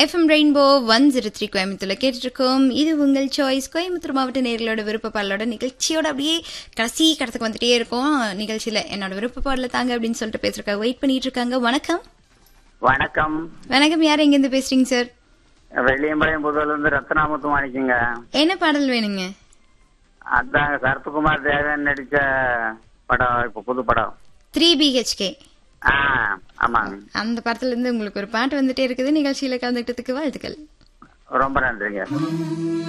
FM Rainbow one zero three கோயம்புத்தூர்ல கேட்டுருக்கோம் இது உங்கள் சாய்ஸ் கோயம்புத்தூர் மாவட்ட நேர்களோட விருப்ப பாடலோட நிகழ்ச்சியோட அப்படியே கடைசி கடத்துக்கு வந்துட்டே இருக்கோம் நிகழ்ச்சியில என்னோட விருப்ப பாடல தாங்க அப்படின்னு சொல்லிட்டு பேசுறக்காக வெயிட் பண்ணிட்டு இருக்காங்க வணக்கம் வணக்கம் வணக்கம் யார் எங்க இருந்து பேசுறீங்க சார் வெள்ளியம்பாளையம் புதுல இருந்து ரத்னாமுத்து மாணிக்கங்க என்ன பாடல் வேணுங்க அதாங்க சரத்குமார் தேவன் நடிச்ச படம் இப்ப புது படம் த்ரீ பிஹெச்கே ஆ ஆமாங்க அந்த படத்துல இருந்து உங்களுக்கு ஒரு பாட்டு வந்துட்டே இருக்குது நிகழ்ச்சியில கலந்துக்கிட்டதுக்கு வாழ்த்துக்கள் ரொம்ப நன்றிங்க